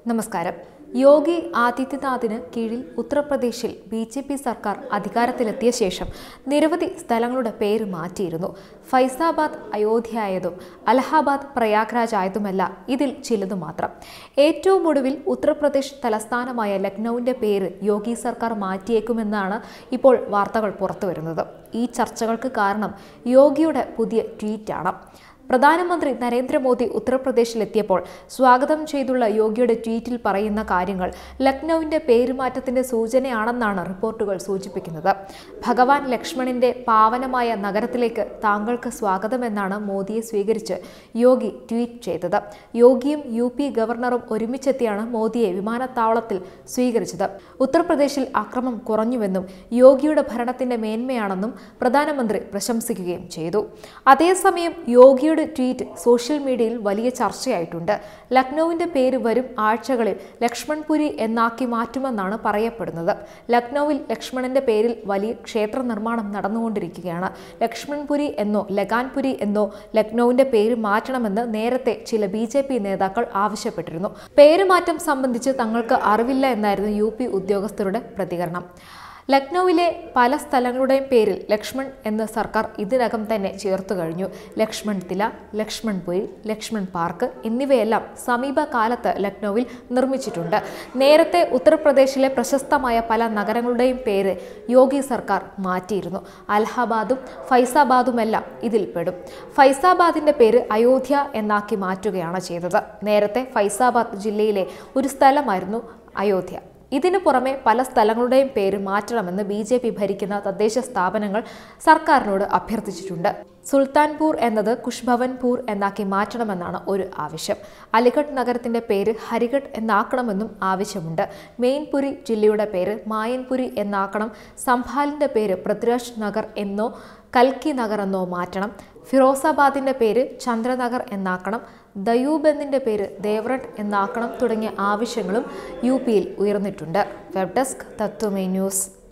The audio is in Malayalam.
നമസ്കാരം യോഗി ആദിത്യനാഥിന് കീഴിൽ ഉത്തർപ്രദേശിൽ ബി ജെ പി സർക്കാർ അധികാരത്തിലെത്തിയ ശേഷം നിരവധി സ്ഥലങ്ങളുടെ പേര് മാറ്റിയിരുന്നു ഫൈസാബാദ് അയോധ്യയായതും അലഹാബാദ് പ്രയാഗ്രാജ് ആയതുമല്ല ഇതിൽ ചിലതു മാത്രം ഏറ്റവും ഒടുവിൽ ഉത്തർപ്രദേശ് തലസ്ഥാനമായ ലക്നൌവിന്റെ പേര് യോഗി സർക്കാർ മാറ്റിയേക്കുമെന്നാണ് ഇപ്പോൾ വാർത്തകൾ പുറത്തുവരുന്നത് ഈ ചർച്ചകൾക്ക് കാരണം യോഗിയുടെ പുതിയ ട്വീറ്റാണ് പ്രധാനമന്ത്രി നരേന്ദ്രമോദി ഉത്തർപ്രദേശിലെത്തിയപ്പോൾ സ്വാഗതം ചെയ്തുള്ള യോഗിയുടെ ട്വീറ്റിൽ പറയുന്ന കാര്യങ്ങൾ ലക്നൌവിന്റെ പേരുമാറ്റത്തിന്റെ സൂചനയാണെന്നാണ് റിപ്പോർട്ടുകൾ സൂചിപ്പിക്കുന്നത് ഭഗവാൻ ലക്ഷ്മണിന്റെ പാവനമായ നഗരത്തിലേക്ക് താങ്കൾക്ക് സ്വാഗതമെന്നാണ് മോദിയെ സ്വീകരിച്ച് യോഗി ട്വീറ്റ് ചെയ്തത് യോഗിയും യു പി ഗവർണറും ഒരുമിച്ചെത്തിയാണ് മോദിയെ വിമാനത്താവളത്തിൽ സ്വീകരിച്ചത് ഉത്തർപ്രദേശിൽ അക്രമം കുറഞ്ഞുവെന്നും യോഗിയുടെ ഭരണത്തിന്റെ മേന്മയാണെന്നും പ്രധാനമന്ത്രി പ്രശംസിക്കുകയും ചെയ്തു അതേസമയം യോഗിയുടെ ട്വീറ്റ് സോഷ്യൽ മീഡിയയിൽ വലിയ ചർച്ചയായിട്ടുണ്ട് ലക്നൌവിന്റെ പേര് വരും ആഴ്ചകളിൽ ലക്ഷ്മൺപുരി എന്നാക്കി മാറ്റുമെന്നാണ് പറയപ്പെടുന്നത് ലക്നൌവിൽ ലക്ഷ്മണന്റെ പേരിൽ വലിയ ക്ഷേത്ര നിർമ്മാണം നടന്നുകൊണ്ടിരിക്കുകയാണ് ലക്ഷ്മൺപുരി എന്നോ ലഗാൻപുരി എന്നോ ലക്നൌവിന്റെ പേര് മാറ്റണമെന്ന് നേരത്തെ ചില ബി നേതാക്കൾ ആവശ്യപ്പെട്ടിരുന്നു പേരുമാറ്റം സംബന്ധിച്ച് തങ്ങൾക്ക് അറിവില്ല എന്നായിരുന്നു യു ഉദ്യോഗസ്ഥരുടെ പ്രതികരണം ലക്നൌവിലെ പല സ്ഥലങ്ങളുടെയും പേരിൽ ലക്ഷ്മൺ എന്ന് സർക്കാർ ഇതിനകം തന്നെ ചേർത്തു കഴിഞ്ഞു ലക്ഷ്മൺ തില ലക്ഷ്മൺപുരി ലക്ഷ്മൺ പാർക്ക് എന്നിവയെല്ലാം സമീപകാലത്ത് ലക്നൌവിൽ നിർമ്മിച്ചിട്ടുണ്ട് നേരത്തെ ഉത്തർപ്രദേശിലെ പ്രശസ്തമായ പല നഗരങ്ങളുടെയും പേര് യോഗി സർക്കാർ മാറ്റിയിരുന്നു അലഹബാദും ഫൈസാബാദുമെല്ലാം ഇതിൽപ്പെടും ഫൈസാബാദിന്റെ പേര് അയോധ്യ എന്നാക്കി മാറ്റുകയാണ് ചെയ്തത് നേരത്തെ ഫൈസാബാദ് ജില്ലയിലെ ഒരു സ്ഥലമായിരുന്നു അയോധ്യ ഇതിനു പുറമെ പല സ്ഥലങ്ങളുടെയും പേര് മാറ്റണമെന്ന് ബി ജെ പി ഭരിക്കുന്ന തദ്ദേശ സ്ഥാപനങ്ങൾ സർക്കാരിനോട് അഭ്യർത്ഥിച്ചിട്ടുണ്ട് സുൽത്താൻപൂർ എന്നത് കുഷ്ഭവൻപൂർ എന്നാക്കി മാറ്റണമെന്നാണ് ഒരു ആവശ്യം അലിഗഡ് നഗരത്തിന്റെ പേര് ഹരിഗഡ് എന്നാക്കണമെന്നും ആവശ്യമുണ്ട് മെയിൻപുരി ജില്ലയുടെ പേര് മായൻപുരി എന്നാക്കണം സംഭാലിന്റെ പേര് പൃഥ്വിരാജ് നഗർ എന്നോ കൽക്കി നഗർ എന്നോ മാറ്റണം ഫിറോസാബാദിന്റെ പേര് ചന്ദ്രനഗർ എന്നാക്കണം ദയൂബെന്നിന്റെ പേര് ദേവ്രട്ട് എന്നാക്കണം തുടങ്ങിയ ആവശ്യങ്ങളും യു പിയിൽ ഉയർന്നിട്ടുണ്ട് വെബ് ഡെസ്ക് തത്വമേ ന്യൂസ്